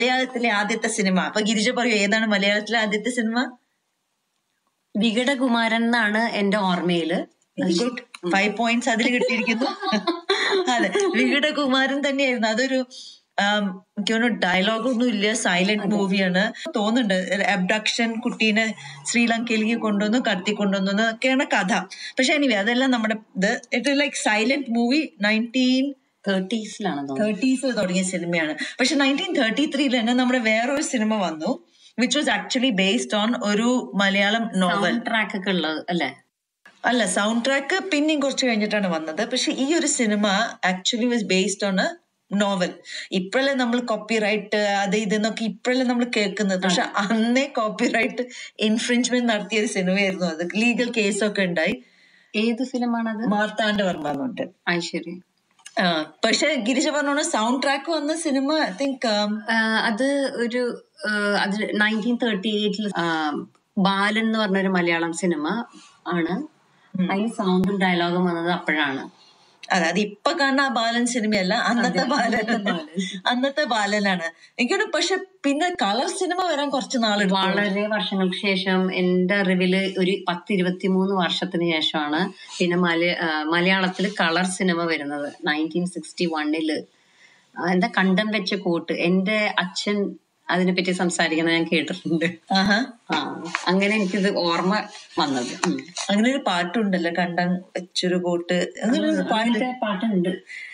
മലയാളത്തിലെ ആദ്യത്തെ സിനിമ അപ്പൊ ഗിരിജ പറയൂ ഏതാണ് മലയാളത്തിലെ ആദ്യത്തെ സിനിമ വികടകുമാരൻ എന്നാണ് എന്റെ ഓർമ്മയില് ഗുഡ് ഫൈവ് പോയിന്റ്സ് അതിൽ കിട്ടിയിരിക്കുന്നു അതെ വികടകുമാരൻ തന്നെയായിരുന്നു അതൊരു ആം, എനിക്ക് തോന്നുന്നു ഡയലോഗ് ഒന്നും ഇല്ല സൈലന്റ് മൂവിയാണ് തോന്നുന്നുണ്ട് അബ്ഡക്ഷൻ കുട്ടീനെ ശ്രീലങ്കയിലേക്ക് കൊണ്ടുവന്നു കടത്തി കൊണ്ടുവന്നു ഒക്കെയാണ് കഥ പക്ഷെ എനിവേ അതെല്ലാം നമ്മുടെ ഇത് it like silent movie nineteen തേർട്ടീസിലാണ് തോന്നുന്നത് തേർട്ടീസിൽ തുടങ്ങിയ സിനിമയാണ് പക്ഷെ നയൻറ്റീൻ തേർട്ടി ത്രീയിൽ തന്നെ നമ്മുടെ വേറൊരു സിനിമ വന്നു which was actually based on ഒരു മലയാളം നോവൽ സൗണ്ട് ട്രാക്ക് ഒക്കെ ഉള്ളത് അല്ലെ അല്ല സൗണ്ട് ട്രാക്ക് പിന്നെയും കുറച്ച് കഴിഞ്ഞിട്ടാണ് വന്നത് പക്ഷെ ഈ ഒരു സിനിമ actually was based on a novel ഇപ്പോഴല്ലേ നമ്മൾ കോപ്പിറൈറ്റ് അത് ഇതെന്നൊക്കെ ഇപ്പോഴല്ലേ നമ്മൾ കേൾക്കുന്നത് പക്ഷെ അന്നേ കോപ്പിറൈറ്റ് ഇൻഫ്രിഞ്ച്മെന്റ് നടത്തിയ ഒരു സിനിമയായിരുന്നു അത് ലീഗൽ കേസൊക്കെ ഉണ്ടായി ഏത് ഫിലിമാണത് മാർത്താണ്ഡവർമ്മ എന്നുണ്ട് അത് ശരി ആ, പക്ഷെ ഗിരിജ പറഞ്ഞോണ്ട് സൗണ്ട് ട്രാക്ക് വന്ന സിനിമ ഐ തിങ്ക് ആ, അത് ഒരു ആ, അത് നയൻറ്റീൻ തേർട്ടി എയ്റ്റിൽ ബാലൻ എന്ന് പറഞ്ഞൊരു മലയാളം സിനിമ ആണ് അതിന് സൗണ്ടും ഡയലോഗും വന്നത് അപ്പോഴാണ് അതെ അത് ഇപ്പൊ കാണുന്ന ആ ബാലൻ സിനിമയല്ല അന്നത്തെ ബാലൻ അന്നത്തെ ബാലനാണ് എനിക്കൊരു പക്ഷെ പിന്നെ കളർ സിനിമ വരാൻ കുറച്ച് നാളെടുക്കും വളരെ വർഷങ്ങൾക്ക് ശേഷം എന്റെ അറിവില് ഒരു പത്ത് ഇരുപത്തി മൂന്ന് വർഷത്തിന് ശേഷമാണ് പിന്നെ മല മലയാളത്തിൽ കളർ സിനിമ വരുന്നത് നയൻറ്റീൻ സിക്സ്റ്റി വണ്ണില് എന്താ കണ്ടം വെച്ച കൂട്ട് എന്റെ അച്ഛൻ അതിനെപ്പറ്റി സംസാരിക്കുന്നത് ഞാൻ കേട്ടിട്ടുണ്ട് ആഹാ ആ അങ്ങനെ എനിക്കിത് ഓർമ്മ വന്നത് ഉം. അങ്ങനെ ഒരു പാട്ടുണ്ടല്ലോ കണ്ടം വെച്ചൊരു കോട്ട് അങ്ങനെ ഒരു പാട്ട് അങ്ങനത്തെ പാട്ടുണ്ട്